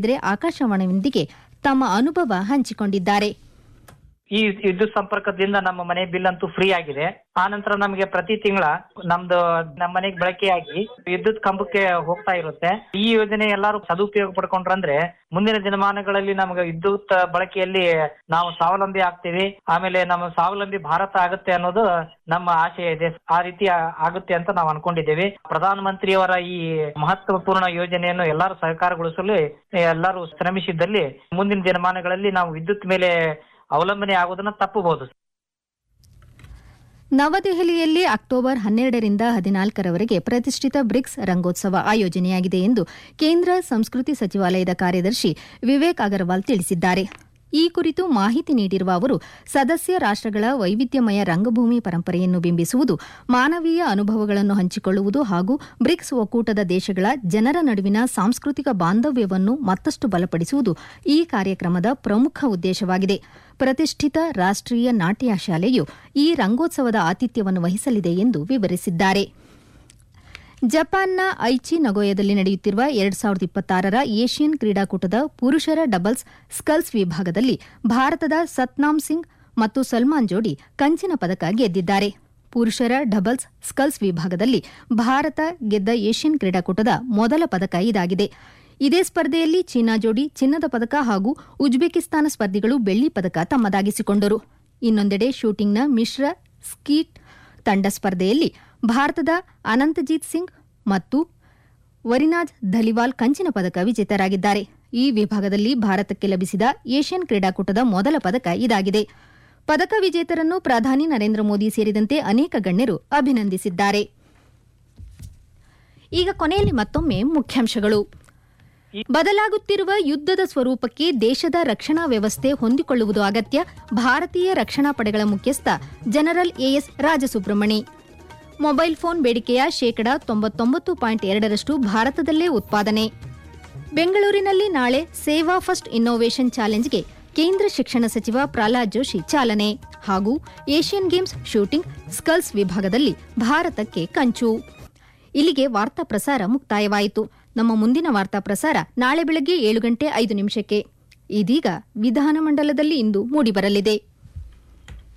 ಇದ್ರೆ ಆಕಾಶವಾಣಿಯೊಂದಿಗೆ ತಮ್ಮ ಅನುಭವ ಹಂಚಿಕೊಂಡಿದ್ದಾರೆ ಈ ವಿದ್ಯುತ್ ಸಂಪರ್ಕದಿಂದ ನಮ್ಮ ಮನೆ ಬಿಲ್ ಅಂತೂ ಫ್ರೀ ಆಗಿದೆ ಆ ನಂತರ ನಮಗೆ ಪ್ರತಿ ತಿಂಗಳ ನಮ್ದು ನಮ್ಮ ಮನೆಗೆ ಬಳಕೆಯಾಗಿ ವಿದ್ಯುತ್ ಕಂಬಕ್ಕೆ ಹೋಗ್ತಾ ಇರುತ್ತೆ ಈ ಯೋಜನೆ ಎಲ್ಲರೂ ಸದುಪಯೋಗ ಪಡ್ಕೊಂಡ್ರಂದ್ರೆ ಮುಂದಿನ ದಿನಮಾನಗಳಲ್ಲಿ ನಮಗೆ ವಿದ್ಯುತ್ ಬಳಕೆಯಲ್ಲಿ ನಾವು ಸ್ವಾವಲಂಬಿ ಆಗ್ತೀವಿ ಆಮೇಲೆ ನಮ್ಮ ಸ್ವಾವಲಂಬಿ ಭಾರತ ಆಗುತ್ತೆ ಅನ್ನೋದು ನಮ್ಮ ಆಶಯ ಇದೆ ಆ ರೀತಿ ಆ- ಆಗುತ್ತೆ ಅಂತ ನಾವು ಅನ್ಕೊಂಡಿದ್ದೇವೆ ಪ್ರಧಾನ ಮಂತ್ರಿಯವರ ಈ ಮಹತ್ವಪೂರ್ಣ ಯೋಜನೆಯನ್ನು ಎಲ್ಲರೂ ಸಹಕಾರಗೊಳಿಸಲು ಎಲ್ಲರೂ ಶ್ರಮಿಸಿದ್ದಲ್ಲಿ ಮುಂದಿನ ದಿನಮಾನಗಳಲ್ಲಿ ನಾವು ವಿದ್ಯುತ್ ಮೇಲೆ ಅವಲಂಬನೆ ಆಗೋದನ್ನ ತಪ್ಪಬಹುದು ನವದೆಹಲಿಯಲ್ಲಿ ಅಕ್ಟೋಬರ್ ಹನ್ನೆರಡರಿಂದ ಹದಿನಾಲ್ಕರವರೆಗೆ ಪ್ರತಿಷ್ಠಿತ ಬ್ರಿಕ್ಸ್ ರಂಗೋತ್ಸವ ಆಯೋಜನೆಯಾಗಿದೆ ಎಂದು ಕೇಂದ್ರ ಸಂಸ್ಕೃತಿ ಸಚಿವಾಲಯದ ಕಾರ್ಯದರ್ಶಿ ವಿವೇಕ್ ಅಗರ್ವಾಲ್ ತಿಳಿಸಿದ್ದಾರೆ ಈ ಕುರಿತು ಮಾಹಿತಿ ನೀಡಿರುವ ಅವರು ಸದಸ್ಯ ರಾಷ್ಟ್ರಗಳ ವೈವಿಧ್ಯಮಯ ರಂಗಭೂಮಿ ಪರಂಪರೆಯನ್ನು ಬಿಂಬಿಸುವುದು ಮಾನವೀಯ ಅನುಭವಗಳನ್ನು ಹಂಚಿಕೊಳ್ಳುವುದು ಹಾಗೂ ಬ್ರಿಕ್ಸ್ ಒಕ್ಕೂಟದ ದೇಶಗಳ ಜನರ ನಡುವಿನ ಸಾಂಸ್ಕೃತಿಕ ಬಾಂಧವ್ಯವನ್ನು ಮತ್ತಷ್ಟು ಬಲಪಡಿಸುವುದು ಈ ಕಾರ್ಯಕ್ರಮದ ಪ್ರಮುಖ ಉದ್ದೇಶವಾಗಿದೆ ಪ್ರತಿಷ್ಠಿತ ರಾಷ್ಟ್ರೀಯ ನಾಟ್ಯ ಶಾಲೆಯು ಈ ರಂಗೋತ್ಸವದ ಆತಿಥ್ಯವನ್ನು ವಹಿಸಲಿದೆ ಎಂದು ವಿವರಿಸಿದ್ದಾರೆ ಜಪಾನ್ನ ಐಚಿ ನಗೋಯದಲ್ಲಿ ನಡೆಯುತ್ತಿರುವ ಎರಡ್ ಸಾವಿರದ ಇಪ್ಪತ್ತಾರರ ಏಷ್ಯನ್ ಕ್ರೀಡಾಕೂಟದ ಪುರುಷರ ಡಬಲ್ಸ್ ಸ್ಕಲ್ಸ್ ವಿಭಾಗದಲ್ಲಿ ಭಾರತದ ಸತ್ನಾಮ್ ಸಿಂಗ್ ಮತ್ತು ಸಲ್ಮಾನ್ ಜೋಡಿ ಕಂಚಿನ ಪದಕ ಗೆದ್ದಿದ್ದಾರೆ ಪುರುಷರ ಡಬಲ್ಸ್ ಸ್ಕಲ್ಸ್ ವಿಭಾಗದಲ್ಲಿ ಭಾರತ ಗೆದ್ದ ಏಷ್ಯನ್ ಕ್ರೀಡಾಕೂಟದ ಮೊದಲ ಪದಕ ಇದಾಗಿದೆ ಇದೇ ಸ್ಪರ್ಧೆಯಲ್ಲಿ ಚೀನಾ ಜೋಡಿ ಚಿನ್ನದ ಪದಕ ಹಾಗೂ ಉಜ್ಬೇಕಿಸ್ತಾನ ಸ್ಪರ್ಧಿಗಳು ಬೆಳ್ಳಿ ಪದಕ ತಮ್ಮದಾಗಿಸಿಕೊಂಡರು ಇನ್ನೊಂದೆಡೆ ಶೂಟಿಂಗ್ನ ಮಿಶ್ರ ಸ್ಕೀಟ್ ತಂಡ ಸ್ಪರ್ಧೆಯಲ್ಲಿ ಭಾರತದ ಅನಂತಜೀತ್ ಸಿಂಗ್ ಮತ್ತು ವರಿನಾಜ್ ಧಲಿವಾಲ್ ಕಂಚಿನ ಪದಕ ವಿಜೇತರಾಗಿದ್ದಾರೆ ಈ ವಿಭಾಗದಲ್ಲಿ ಭಾರತಕ್ಕೆ ಲಭಿಸಿದ ಏಷ್ಯನ್ ಕ್ರೀಡಾಕೂಟದ ಮೊದಲ ಪದಕ ಇದಾಗಿದೆ ಪದಕ ವಿಜೇತರನ್ನು ಪ್ರಧಾನಿ ನರೇಂದ್ರ ಮೋದಿ ಸೇರಿದಂತೆ ಅನೇಕ ಗಣ್ಯರು ಅಭಿನಂದಿಸಿದ್ದಾರೆ ಈಗ ಕೊನೆಯಲ್ಲಿ ಮತ್ತೊಮ್ಮೆ ಮುಖ್ಯಾಂಶಗಳು ಬದಲಾಗುತ್ತಿರುವ ಯುದ್ಧದ ಸ್ವರೂಪಕ್ಕೆ ದೇಶದ ರಕ್ಷಣಾ ವ್ಯವಸ್ಥೆ ಹೊಂದಿಕೊಳ್ಳುವುದು ಅಗತ್ಯ ಭಾರತೀಯ ರಕ್ಷಣಾ ಪಡೆಗಳ ಮುಖ್ಯಸ್ಥ general AS Rajasubramani mobile phone ಬೇಡಿಕೆಯ ಶೇಕಡ ತೊಂಬತ್ತೊಂಬತ್ತು ಪಾಯಿಂಟ್ ಎರಡರಷ್ಟು ಭಾರತದಲ್ಲೇ ಉತ್ಪಾದನೆ ಬೆಂಗಳೂರಿನಲ್ಲಿ ನಾಳೆ ಸೇವಾ ಫಸ್ಟ್ ಇನ್ನೋವೇಷನ್ ಚಾಲೆಂಜ್ಗೆ ಕೇಂದ್ರ ಶಿಕ್ಷಣ ಸಚಿವ ಪ್ರಹ್ಲಾದ್ ಜೋಶಿ ಚಾಲನೆ ಹಾಗೂ ಏಷ್ಯನ್ ಗೇಮ್ಸ್ ಶೂಟಿಂಗ್ ಸ್ಕಲ್ಸ್ ವಿಭಾಗದಲ್ಲಿ ಭಾರತಕ್ಕೆ ಕಂಚು ಇಲ್ಲಿಗೆ ವಾರ್ತಾ ಪ್ರಸಾರ ಮುಕ್ತಾಯವಾಯಿತು ನಮ್ಮ ಮುಂದಿನ ವಾರ್ತಾ ಪ್ರಸಾರ ನಾಳೆ ಬೆಳಗ್ಗೆ ಏಳು ಗಂಟೆ ಐದು ನಿಮಿಷಕ್ಕೆ ಇದೀಗ ವಿಧಾನಮಂಡಲದಲ್ಲಿ ಇಂದು ಮೂಡಿಬರಲಿದೆ